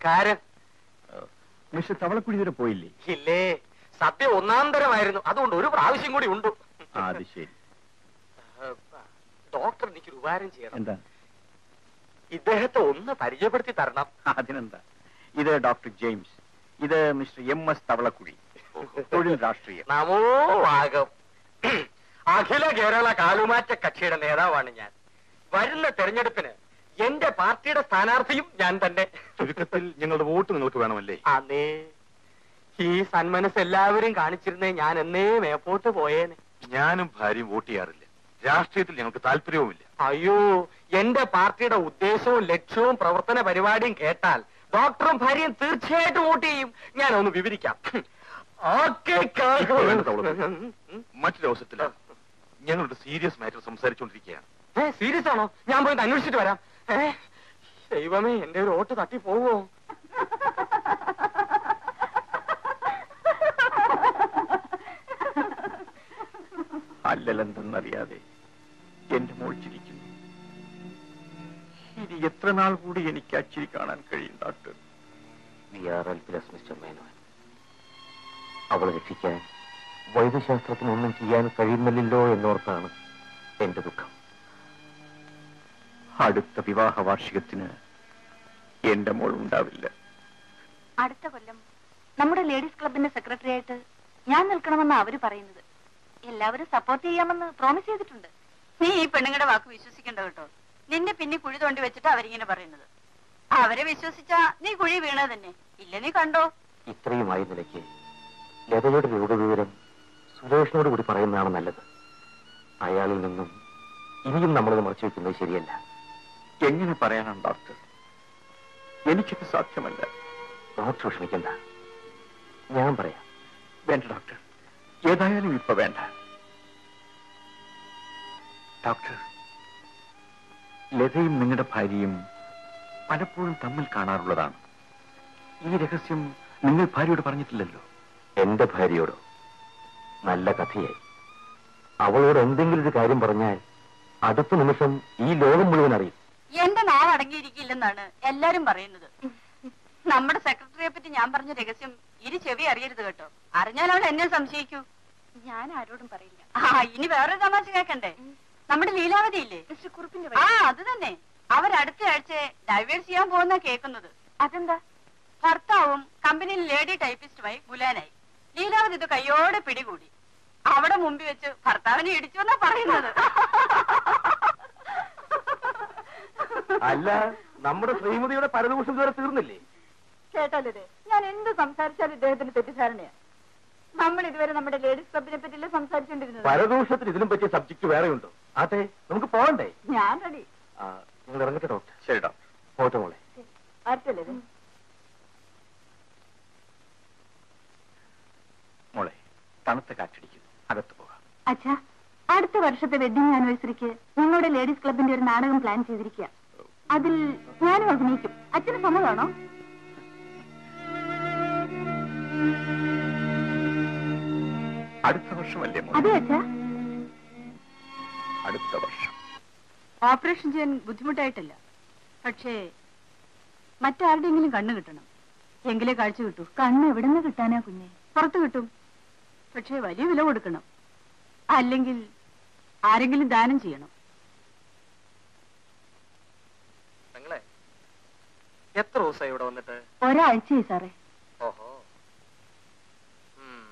നമസ്കാരം മിസ്റ്റർ തവളക്കുഴി വരെ പോയില്ലേ ഇല്ലേ സത്യം ഒന്നാം തരമായിരുന്നു അതുകൊണ്ട് ഒരു പ്രാവശ്യം കൂടി ഉണ്ട് ആ അത് ശരി ഡോക്ടർ എനിക്ക് ഒരു ഉപകാരം ചെയ്യണം എന്താ ഇദ്ദേഹത്തെ ഒന്ന് പരിചയപ്പെടുത്തി തരണം അതിനെന്താ ഇത് ഡോക്ടർ ജെയിംസ് ഇത് മിസ്റ്റർ എം എസ് തവളക്കുഴി തൊഴിൽ രാഷ്ട്രീയം നമോ വാഗം അഖില കേരള കാലുമാറ്റ കക്ഷിയുടെ നേതാവാണ് ഞാൻ വരുന്ന തെരഞ്ഞെടുപ്പിന് എന്റെ പാർട്ടിയുടെ സ്ഥാനാർത്ഥിയും ഞാൻ തന്നെ ചുരുക്കത്തിൽ ഞങ്ങളുടെ വോട്ട് നിങ്ങൾക്ക് വേണമല്ലേ അതെ ഈ സന്മനസ് എല്ലാവരും കാണിച്ചിരുന്നേ ഞാൻ എന്നേ മേപ്പോട്ട് പോയേനെ ഞാനും ഭാര്യയും വോട്ട് ചെയ്യാറില്ല രാഷ്ട്രീയത്തിൽ ഞങ്ങൾക്ക് താല്പര്യവുമില്ല അയ്യോ എന്റെ പാർട്ടിയുടെ ഉദ്ദേശവും ലക്ഷ്യവും പ്രവർത്തന പരിപാടിയും കേട്ടാൽ ഡോക്ടറും ഭാര്യയും തീർച്ചയായിട്ടും വോട്ട് ചെയ്യും ഞാൻ ഒന്ന് വിവരിക്കാം ഓക്കെ ഇപ്പോൾ വേണ്ട തവളക്കുഴി. മറ്റൊരു അവസരത്തില് ഞങ്ങളുടെ സീരിയസ് മാറ്റർ സംസാരിച്ചുകൊണ്ടിരിക്കുകയാണ് ഏ സീരിയസ് ആണോ ഞാൻ പോയി ഒന്ന് അന്വേഷിച്ചിട്ട് വരാം ഏ ദൈവമേ എന്റെ ഒരു ഓട്ട് തട്ടി പോവോ അല്ലലെന്തെന്നറിയാതെ എന്റെ മോൾ ചിരിക്കുന്നു ഇനി എത്ര നാൾ കൂടി എനിക്ക് ആ ചിരി കാണാൻ കഴിയും doctor we are helpless mister Menon അവളെ രക്ഷിക്കാൻ വൈദ്യശാസ്ത്രത്തിനൊന്നും ചെയ്യാൻ കഴിയുന്നില്ലല്ലോ എന്നോർത്താണ് എന്റെ ദുഃഖം അടുത്ത വിവാഹ വാർഷികത്തിന് എന്റെ മോൾ ഉണ്ടാവില്ല അടുത്ത കൊല്ലം നമ്മുടെ ലേഡീസ് ക്ലബിന്റെ സെക്രട്ടറി ആയിട്ട് ഞാൻ നിൽക്കണമെന്നാ അവര് പറയുന്നത് എല്ലാവരും സപ്പോർട്ട് ചെയ്യാമെന്ന് പ്രോമിസ് ചെയ്തിട്ടുണ്ട് നീ ഈ പെണ്ണുങ്ങളുടെ വാക്ക് വിശ്വസിക്കണ്ട കേട്ടോ നിന്നെ പിന്നെ കുഴി തോണ്ടി വെച്ചിട്ട് അവരിങ്ങനെ പറയുന്നത് അവരെ വിശ്വസിച്ചാ നീ കുഴി വീണ തന്നെ ഇല്ല നീ കണ്ടോ ഇത്രയുമായി നിലയ്ക്ക് ലതയുടെ രോഗവിവരം സുരേഷിനോട് കൂടി പറയുന്നതാണ് നല്ലത് അയാളിൽ നിന്നും ഇനിയും നമ്മളത് മറച്ചു വെക്കുന്നത് ശരിയല്ല എങ്ങനെ പറയാനാണ് ഡോക്ടർ എനിക്കത് സാധ്യമല്ല ഡോക്ടർ വിഷമിക്കണ്ട ഞാൻ പറയാം വേണ്ട ഡോക്ടർ ഏതായാലും ഇപ്പൊ വേണ്ട ഡോക്ടർ ലതയും നിങ്ങളുടെ ഭാര്യയും പലപ്പോഴും തമ്മിൽ കാണാറുള്ളതാണ് ഈ രഹസ്യം നിങ്ങൾ ഭാര്യയോട് പറഞ്ഞിട്ടില്ലല്ലോ എന്റെ ഭാര്യയോടോ നല്ല കഥയായി അവളോട് എന്തെങ്കിലും ഒരു കാര്യം പറഞ്ഞാൽ അടുത്ത നിമിഷം ഈ ലോകം മുഴുവൻ അറിയും എന്റെ നാവ് അടങ്ങിയിരിക്കില്ലെന്നാണ് എല്ലാരും പറയുന്നത് നമ്മുടെ സെക്രട്ടറിയെ പറ്റി ഞാൻ പറഞ്ഞ രഹസ്യം ഇനി ചെവി അറിയരുത് കേട്ടോ അറിഞ്ഞാൽ അവൾ എന്നെ സംശയിക്കൂ ഞാൻ ആരോടും പറയില്ല ആ ഇനി വേറൊരു തമാശ കേക്കണ്ടേ നമ്മുടെ ലീലാവതി ഇല്ലേ മിസ്റ്റർ കുറുപ്പിന്റെ ആ വഴി. അത് തന്നെ അവരടുത്ത ആഴ്ച ഡൈവേഴ്സ് ചെയ്യാൻ പോകുന്ന കേൾക്കുന്നത് അതെന്താ ഭർത്താവും കമ്പനിയിൽ ലേഡി ടൈപ്പിസ്റ്റുമായി ഗുലാനായി ലീലാവതി ഇത് കയ്യോടെ പിടികൂടി അവിടെ മുമ്പിൽ വെച്ച് ഭർത്താവിനെ ഇടിച്ചു എന്നാ പറയുന്നത് അല്ല നമ്മുടെ ശ്രീമതിയുടെ പരദൂഷണം ഇതുവരെ തീർന്നില്ലേ കേട്ടല്ലേ ഞാൻ എന്ത് സംസാരിച്ചാലും ഇദ്ദേഹത്തിന് തെറ്റിദ്ധാരണയാ നമ്മൾ ഇതുവരെ നമ്മുടെ ലേഡീസ് ക്ലബിനെ പറ്റിയല്ലേ സംസാരിച്ചുകൊണ്ടിരുന്നത് പരദൂഷണത്തിന് ഇതിലും പറ്റിയ സബ്ജക്ട് വേറെ ഉണ്ടോ അതെ നമുക്ക് പോകണ്ടേ ഞാൻ റെഡി ആ, നിങ്ങൾ ഇറങ്ങട്ടെ ഡോക്ടർ ശരി ഡോക്ടർ പോട്ടെ മോളെ ആർക്കല്ലേ മോളെ തണുത്ത കാറ്റടിക്കുന്നു അകത്ത് പോകാം അച്ഛാ അടുത്ത വർഷത്തെ വെഡിങ് ആനിവേഴ്സറിക്ക് ഞങ്ങളുടെ ലേഡീസ് ക്ലബിന്റെ ഒരു നാടകം പ്ലാൻ ചെയ്തിരിക്കുക അതിൽ ഞാനും അഭിനയിക്കും അച്ഛന് സമ്മതമാണോ അടുത്ത വർഷമല്ലേ മോളെ അതെ അച്ഛാ അടുത്ത വർഷം ഓപ്പറേഷൻ ചെയ്യാൻ ബുദ്ധിമുട്ടായിട്ടല്ല പക്ഷേ മറ്റാരുടെയെങ്കിലും കണ്ണ് കിട്ടണം എങ്കിലേ കാഴ്ച കിട്ടൂ കണ്ണ് എവിടുന്ന് കിട്ടാനാ കുഞ്ഞെ പുറത്ത് കിട്ടും പക്ഷേ വലിയ വില കൊടുക്കണം അല്ലെങ്കിൽ ആരെങ്കിലും ദാനം ചെയ്യണം നിങ്ങളെ എത്ര ദിവസമായി ഇവിടെ വന്നിട്ട് ഒരാഴ്ചയായി സാറേ ഓഹോ ഉം.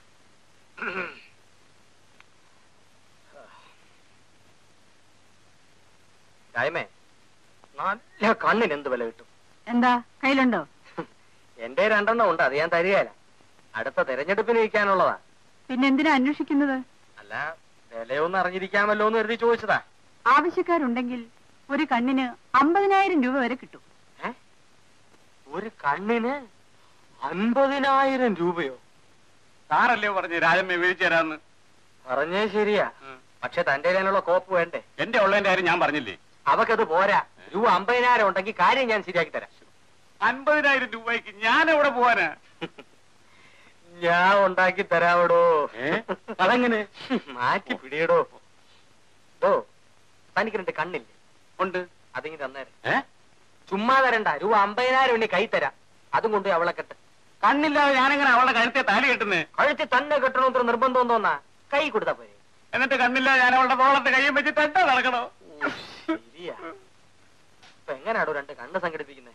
രായമേ നല്ല കണ്ണിന് എന്ത് വില കിട്ടും എന്താ കയ്യിലുണ്ടോ എന്റെ രണ്ടെണ്ണം ഉണ്ട് അത് ഞാൻ തരികയില്ല അടുത്ത തെരഞ്ഞെടുപ്പിന് ഇരിക്കാനുള്ളതാ പിന്നെ എന്തിനാ അന്വേഷിക്കുന്നത് അല്ല വിലയൊന്നും അറിഞ്ഞിരിക്കാമല്ലോ എന്ന് കരുതി ചോദിച്ചതാ ആവശ്യക്കാരുണ്ടെങ്കിൽ ഒരു കണ്ണിന് അമ്പതിനായിരം രൂപ വരെ കിട്ടും ഏ? ഒരു കണ്ണിന് അൻപതിനായിരം രൂപയോ സാറല്ലേ പറഞ്ഞ് രാജമ്മ വീഴ്ച തരാന്ന് പറഞ്ഞേ ശരിയാ പക്ഷെ തന്റെ കയ്യിലുള്ള കോപ്പ് വേണ്ടേ എന്റെ ഉള്ളതിന്റെ കാര്യം ഞാൻ പറഞ്ഞില്ലേ അവക്കത് പോരാ രൂപ അമ്പതിനായിരം ഉണ്ടെങ്കിൽ കാര്യം ഞാൻ ശരിയാക്കി തരാം അൻപതിനായിരം രൂപയ്ക്ക് ഞാൻ എവിടെ പോവാനാ ഞാൻ ഉണ്ടാക്കി തരാവടോ ഏ? അതെങ്ങനെ? മാറ്റി പിടിയടോ ഓ തനിക്ക് രണ്ട് കണ്ണില്ലേ ഉണ്ട് അതിങ്ങി തന്നേരെ ഏ ചുമ്മാ തരണ്ട രൂപ അമ്പതിനായിരം ഉണ്ണി കൈ തരാം അതും കൊണ്ട് അവളെ കെട്ട് കണ്ണില്ലാതെ ഞാനെങ്ങനെ അവളുടെ കഴുത്തെ താലി കെട്ടുന്നേ കഴുത്തി തന്നെ കെട്ടണമെന്നൊരു നിർബന്ധം തോന്നാ കൈ കൊടുത്താ പോരെ എന്നിട്ട് കണ്ണില്ലാതെ ഞാൻ അവളുടെ തോളത്തെ കൈയും വെച്ച് തട്ട നടക്കണോ ശരിയാ ഇപ്പൊ എങ്ങനെയാടോ രണ്ട് കണ്ണ് സംഘടിപ്പിക്കുന്നത്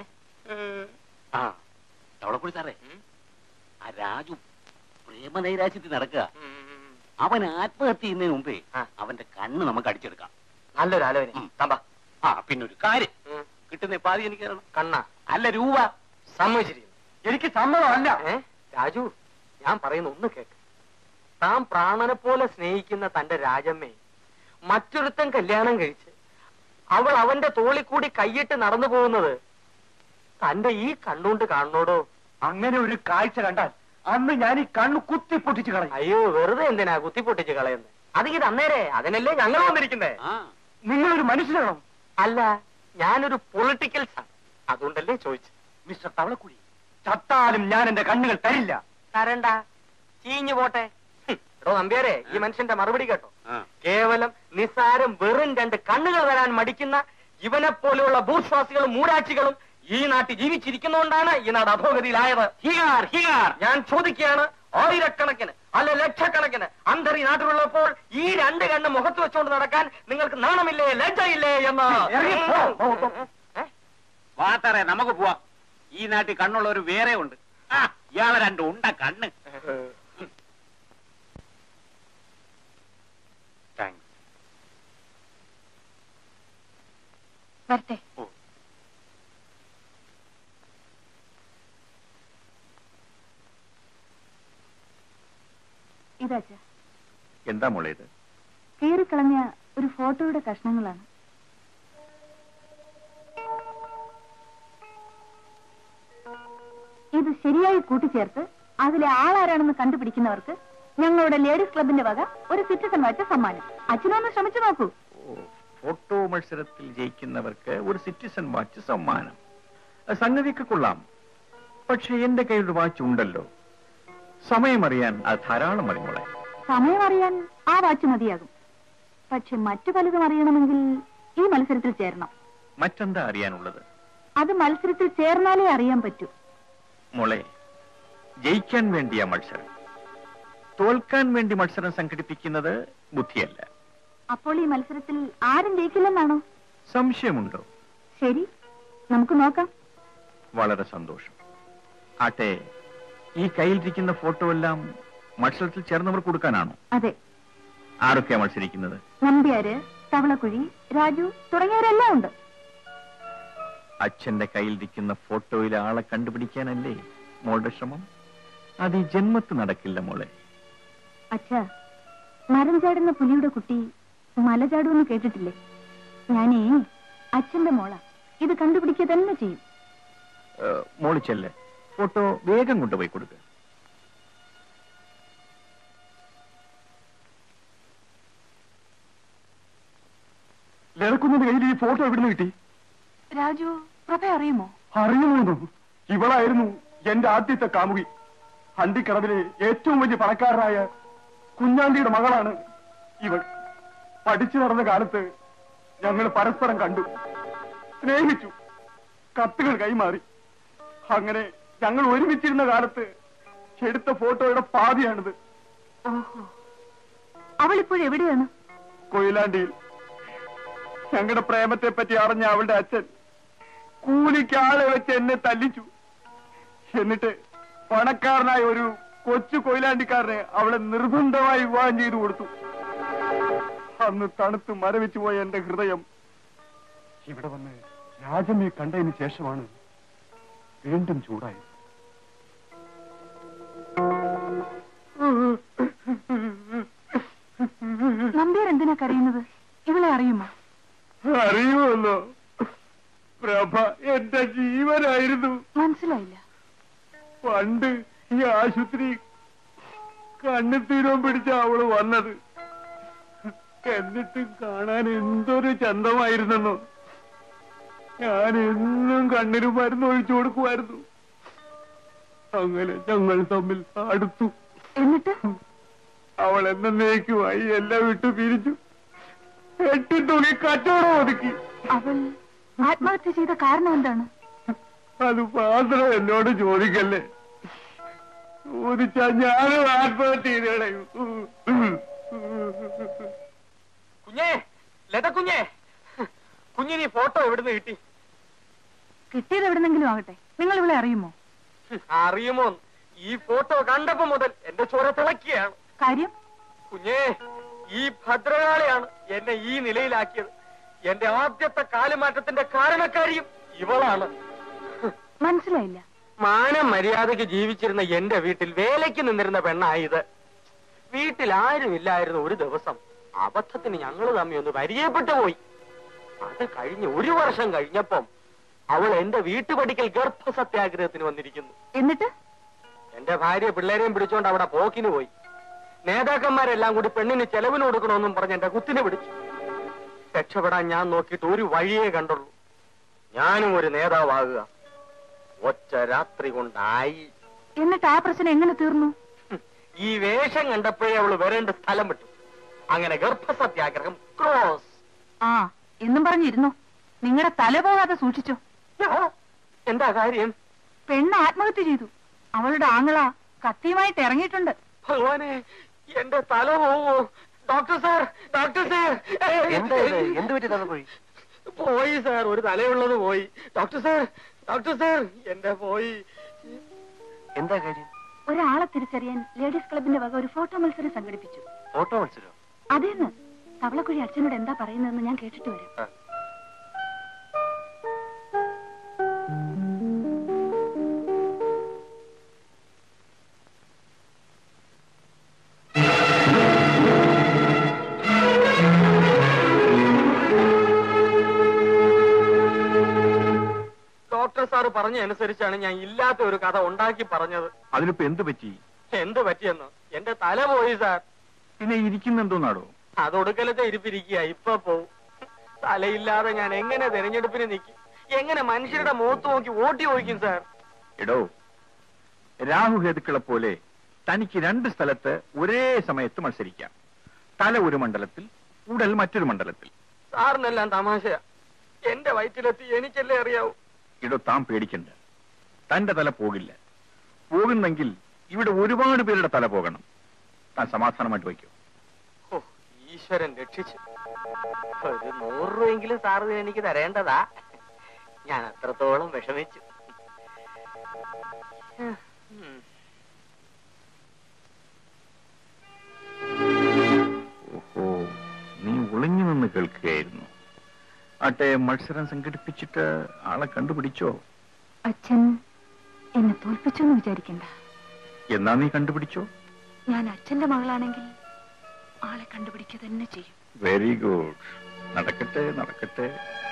ആ അവളെ കൂടി സാറേ ആ രാജു പ്രേമനൈരാശ്യത്തിൽ നടക്കുക അവൻ ആത്മഹത്യ ചെയ്യുന്നതിന് മുമ്പേ ആ. അവന്റെ കണ്ണ് നമുക്ക് അടിച്ചെടുക്കാം നല്ലൊരു ആലോചന ഉം. തമ്പാ ആ പിന്നെ ഒരു കാര്യം കിട്ടുന്ന പാതി എനിക്ക് തരണം കണ്ണ അല്ല രൂപ സമ്മതിച്ചിരിക്കുന്നു എനിക്ക് സമ്മതമല്ല ഏ രാജു ഞാൻ പറയുന്ന ഒന്ന് കേക്ക് താൻ പ്രാണനെ പോലെ സ്നേഹിക്കുന്ന തന്റെ രാജമ്മയെ മറ്റൊരുത്തൻ കല്യാണം കഴിച്ച് അവൾ അവന്റെ തോളിൽ കൂടി കൈയിട്ട് നടന്നു പോകുന്നത് തന്റെ ഈ കണ്ണുകൊണ്ട് കാണണോടോ അങ്ങനെ ഒരു കാഴ്ച കണ്ടാൽ അന്ന് ഞാൻ ഈ കണ്ണ് കുത്തി പൊട്ടിച്ച് കളയും അയ്യോ വെറുതെ എന്തിനാ കുത്തിപ്പൊട്ടിച്ച് കളയുന്നത് അത് ഇത് അന്നേരെ അതിനല്ലേ ഞങ്ങൾ വന്നിരിക്കുന്നേ ആ നിങ്ങളൊരു മനുഷ്യനാണോ അല്ല ഞാനൊരു പൊളിറ്റിക്കൽസ് ആണ് അതുകൊണ്ടല്ലേ ചോദിച്ചു മിസ്റ്റർ തവളക്കുഴി ചത്താലും ഞാൻ എന്റെ കണ്ണുകൾ തരില്ല തരണ്ട ചീഞ്ഞു പോട്ടെ ഹും, എടോ നമ്പ്യാരെ ഈ മനുഷ്യന്റെ മറുപടി കേട്ടോ ആ. കേവലം നിസ്സാരം വെറും രണ്ട് കണ്ണുകൾ വരാൻ മടിക്കുന്ന ഇവനെ പോലെയുള്ള ഭൂശ്വാസികളും മൂടാച്ചികളും ഈ നാട്ടിൽ ജീവിച്ചിരിക്കുന്നതുകൊണ്ടാണ് ഈ നാട് അധോഗതിയിലായത് ഹിയാർ ഹിയാർ ഞാൻ ചോദിക്കുകയാണ് ആയിരക്കണക്കിന് അല്ല ലക്ഷക്കണക്കിന് അന്തർ ഈ നാട്ടിലുള്ളപ്പോൾ ഈ രണ്ട് കണ്ണ് മുഖത്ത് വെച്ചുകൊണ്ട് നടക്കാൻ നിങ്ങൾക്ക് നാണമില്ലേ ലജ്ജയില്ലേ എന്ന് ഏ? വാത്തറേ നമുക്ക് പോവാം ഈ നാട്ടിൽ കണ്ണുള്ളവർ വേറെ ഉണ്ട് ആ ഇയാളെ രണ്ട് ഉണ്ട കണ്ണ് താങ്ക്സ് വരട്ടെ ഓ ഇതാച്ച എന്താ മോളെ ഇത് കീറിക്കളഞ്ഞ ഒരു ഫോട്ടോയുടെ കഷ്ണങ്ങളാണ് ഇത് ശരിയായി കൂട്ടിച്ചേർത്ത് അതിലെ ആളാരാണെന്ന് കണ്ടുപിടിക്കുന്നവർക്ക് ഞങ്ങളുടെ ലേഡീസ് ക്ലബിന്റെ വക ഒരു സിറ്റിസൺ വാച്ച് സമ്മാനം അച്ഛനൊന്ന് ശ്രമിച്ചു നോക്കൂ ഫോട്ടോ മത്സരത്തിൽ ജയിക്കുന്നവർക്ക് ഒരു സിറ്റിസൺ വാച്ച് സമ്മാനം അത് സംഗതിക്ക് കൊള്ളാം പക്ഷെ എന്റെ കയ്യിൽ ഒരു വാച്ച് ഉണ്ടല്ലോ സമയമറിയാൻ അത് ധാരാളം മതി മോളെ സമയം അറിയാൻ ആ വാച്ച് മതിയാകും പക്ഷെ മറ്റു പലതും അറിയണമെങ്കിൽ ഈ മത്സരത്തിൽ ചേരണം മറ്റെന്താ അറിയാനുള്ളത് അത് മത്സരത്തിൽ ചേർന്നാലേ അറിയാൻ പറ്റൂ മോളെ ജയിക്കാൻ വേണ്ടിയ മത്സരം തോൽക്കാൻ വേണ്ടി മത്സരം സംഘടിപ്പിക്കുന്നത് ബുദ്ധിയല്ല അപ്പോൾ ഈ മത്സരത്തിൽ ആരും ജയിക്കില്ലെന്നാണോ സംശയമുണ്ടോ ശരി നമുക്ക് നോക്കാം വളരെ സന്തോഷം ആട്ടെ ഈ കയ്യിലിരിക്കുന്ന ഫോട്ടോ എല്ലാം മത്സരത്തിൽ ചേർന്നവർ കൊടുക്കാനാണോ അതെ ആരൊക്കെയാ മത്സരിക്കുന്നത് നമ്പ്യാര് തവളക്കുഴി രാജു തുടങ്ങിയവരെല്ലാം ഉണ്ട് അച്ഛന്റെ കയ്യിലിരിക്കുന്ന ഫോട്ടോയിലെ ആളെ കണ്ടുപിടിക്കാനല്ലേ മോളുടെ ശ്രമം അത് ഈ ജന്മത്ത് നടക്കില്ല മോളെ അച്ഛാ മരം ചാടുന്ന പുലിയുടെ കുട്ടി മല ചാടുമെന്ന് കേട്ടിട്ടില്ലേ ഞാനേ അച്ഛന്റെ മോളാ ഇത് കണ്ടുപിടിക്കുക തന്നെ ചെയ്യും ഏഹ്, മോള് ചെല്ല് ഫോട്ടോ വേഗം കൊണ്ടുപോയി കൊടുക്കുക ലതക്കുന്നതിന്റെ കയ്യിൽ ഈ ഫോട്ടോ എവിടുന്ന് കിട്ടി രാജു പ്രഭ അറിയുമോ അറിയുന്നു ഇവളായിരുന്നു എന്റെ ആദ്യത്തെ കാമുകി അണ്ടിക്കടവിലെ ഏറ്റവും വലിയ പണക്കാരനായ കുഞ്ഞാണ്ടിയുടെ മകളാണ് ഇവൾ പഠിച്ചു നടന്ന കാലത്ത് ഞങ്ങൾ പരസ്പരം കണ്ടു സ്നേഹിച്ചു കത്തുകൾ കൈമാറി അങ്ങനെ ഞങ്ങൾ ഒരുമിച്ചിരുന്ന കാലത്ത് എടുത്ത ഫോട്ടോയുടെ പാതിയാണിത് ഓഹോ അവൾ ഇപ്പോഴെവിടെയാണ് കൊയിലാണ്ടിയിൽ ഞങ്ങളുടെ പ്രേമത്തെ പറ്റി അറിഞ്ഞ അവളുടെ അച്ഛൻ കൂലിക്ക് ആളെ വെച്ച് എന്നെ തല്ലിച്ചു എന്നിട്ട് പണക്കാരനായ ഒരു കൊച്ചു കൊയിലാണ്ടിക്കാരനെ അവളെ നിർബന്ധമായി വിവാഹം ചെയ്തു കൊടുത്തു അന്ന് തണുത്ത് മരവിച്ചു പോയ എന്റെ ഹൃദയം ഇവിടെ വന്ന് രാജമ്മയെ കണ്ടതിന് ശേഷമാണ് വീണ്ടും ചൂടായി നമ്പ്യാർ എന്തിനാ കരയുന്നത് ഇവളെ അറിയുമോ അറിയുമല്ലോ പ്രഭ എന്റെ ജീവനായിരുന്നു മനസ്സിലായില്ല പണ്ട് ഈ ആശുപത്രി കണ്ണെത്തീരവും പിടിച്ച അവള് വന്നത് എന്നിട്ടും കാണാൻ എന്തൊരു ചന്തമായിരുന്നെന്നോ ഞാൻ എന്നും കണ്ണിന് മരുന്ന് ഒഴിച്ചു കൊടുക്കുമായിരുന്നു അങ്ങനെ ഞങ്ങൾ തമ്മിൽ അടുത്തു എന്നിട്ട് അവൾ എന്നേക്കുമായി എല്ലാം വിട്ടു പിരിച്ചു എട്ടി തുണി കച്ചവടം ഒതുക്കി അവൾ ആത്മഹത്യ ചെയ്ത കാരണം എന്താണ് അത് മാത്രം എന്നോട് ചോദിക്കല്ലേ ചോദിച്ചാ ഞാനും ആത്മഹത്യ ചെയ്ത് കളയും കുഞ്ഞേ ലത കുഞ്ഞേ കുഞ്ഞിന് ഈ ഫോട്ടോ എവിടുന്ന് കിട്ടി കിട്ടിയത് എവിടുന്നെങ്കിലും ആകട്ടെ നിങ്ങൾ ഇവിടെ അറിയുമോ അറിയുമോ ഈ ഫോട്ടോ കണ്ടപ്പോ മുതൽ എന്റെ ചോര തിളക്കിയാണ് കാര്യം കുഞ്ഞേ ഈ ഭദ്രകാളിയാണ് എന്നെ ഈ നിലയിലാക്കിയത് എന്റെ ആദ്യത്തെ കാലുമാറ്റത്തിന്റെ കാരണക്കാരിയും ഇവളാണ് മനസ്സിലായില്ല മാനം മര്യാദയ്ക്ക് ജീവിച്ചിരുന്ന എന്റെ വീട്ടിൽ വേലയ്ക്ക് നിന്നിരുന്ന പെണ്ണായത് വീട്ടിൽ ആരുമില്ലായിരുന്നു ഒരു ദിവസം അബദ്ധത്തിന് ഞങ്ങൾ തമ്മി ഒന്ന് പരിചയപ്പെട്ടു പോയി അത് കഴിഞ്ഞ് ഒരു വർഷം കഴിഞ്ഞപ്പം അവൾ എന്റെ വീട്ടുപടിക്കൽ ഗർഭസത്യാഗ്രഹത്തിന് വന്നിരിക്കുന്നു എന്നിട്ട് എന്റെ ഭാര്യ പിള്ളേരെയും പിടിച്ചോണ്ട് അവിടെ പോക്കിന് പോയി നേതാക്കന്മാരെല്ലാം കൂടി പെണ്ണിന് ചെലവിന് കൊടുക്കണമെന്നും പറഞ്ഞ് എന്റെ കുത്തിനെ പിടിച്ചു രക്ഷപ്പെടാൻ ഞാൻ നോക്കിയിട്ട് ഒരു വഴിയേ കണ്ടുള്ളൂ ഞാനും ഒരു നേതാവാകുക ഒറ്റ രാത്രി കൊണ്ടായി എന്നിട്ട് ആ പ്രശ്നം എങ്ങനെ തീർന്നു ഹും, ഈ വേഷം കണ്ടപ്പോഴേ അവള് വരേണ്ട സ്ഥലം വിട്ടു അങ്ങനെ ഗർഭസത്യാഗ്രഹം ക്രോസ് ആ എന്നും പറഞ്ഞിരുന്നു നിങ്ങളുടെ തല പോകാതെ സൂക്ഷിച്ചോ എന്താ കാര്യം പെണ്ണ് ആത്മഹത്യ ചെയ്തു അവളുടെ ആങ്ങള കത്തിയുമായിട്ട് ഇറങ്ങിയിട്ടുണ്ട് ഭഗവാനെ എന്റെ തല പോവോ ഡോക്ടർ സാർ ഡോക്ടർ സാർ എന്താ ഇത് എന്ത് പറ്റി തന്നു പോയി പോയി സാർ ഒരു തലയുള്ളത് പോയി ഡോക്ടർ സാർ ഡോക്ടർ സാർ എന്റെ പോയി എന്താ കാര്യം ഒരാളെ തിരിച്ചറിയാൻ ലേഡീസ് ക്ലബിന്റെ വക ഒരു ഫോട്ടോ മത്സരം സംഘടിപ്പിച്ചു ഫോട്ടോ മത്സരം അതേന്ന് തവളക്കുഴി അച്ഛനോട് എന്താ പറയുന്നതെന്ന് ഞാൻ കേട്ടിട്ട് വരാം ഡോക്ടർ സാർ പറഞ്ഞ അനുസരിച്ചാണ് ഞാൻ ഇല്ലാത്ത ഒരു കഥ ഉണ്ടാക്കി പറഞ്ഞത് അതിനിപ്പോ എന്ത് പറ്റി എന്ത് പറ്റിയെന്ന് എന്റെ തല പോയി സാർ പിന്നെ ഇരിക്കുന്നെന്തോന്നാടോ അതൊടുക്കലത്തെ ഇരിപ്പിരിക്കുക ഇപ്പൊ പോവും തലയില്ലാതെ ഞാൻ എങ്ങനെ തെരഞ്ഞെടുപ്പിന് നിൽക്കും എങ്ങനെ മനുഷ്യരുടെ മുഖത്ത് നോക്കി വോട്ട് ചോദിക്കും സാർ എടോ രാഹുഹേതുക്കളെ പോലെ തനിക്ക് രണ്ട് സ്ഥലത്ത് ഒരേ സമയത്ത് മത്സരിക്കാം തല ഒരു മണ്ഡലത്തിൽ ഉടൽ മറ്റൊരു മണ്ഡലത്തിൽ സാറിനെല്ലാം തമാശയാ എന്റെ വയറ്റിലെത്തി എനിക്കല്ലേ അറിയാവൂ ഇടോ താൻ പേടിക്കണ്ട തന്റെ തല പോകില്ല പോകുന്നെങ്കിൽ ഇവിടെ ഒരുപാട് പേരുടെ തല പോകണം താൻ സമാധാനമായിട്ട് വയ്ക്കോ ഓ ഈശ്വരൻ രക്ഷിച്ചു ഒരു നൂറ് രൂപയെങ്കിലും സാറ് എനിക്ക് തരേണ്ടതാ ഞാൻ അത്രത്തോളം വിഷമിച്ചു ഉം. ഓഹോ നീ ഒളിഞ്ഞു നിന്ന് കേൾക്കുകയായിരുന്നു ആട്ടെ മത്സരം സംഘടിപ്പിച്ചിട്ട് ആളെ കണ്ടുപിടിച്ചോ അച്ഛൻ എന്നെ തോൽപ്പിച്ചു എന്ന് വിചാരിക്കണ്ട എന്നാ നീ കണ്ടുപിടിച്ചോ ഞാൻ അച്ഛന്റെ മകളാണെങ്കിൽ ആളെ കണ്ടുപിടിക്കുക തന്നെ ചെയ്യും വെരി ഗുഡ് നടക്കട്ടെ നടക്കട്ടെ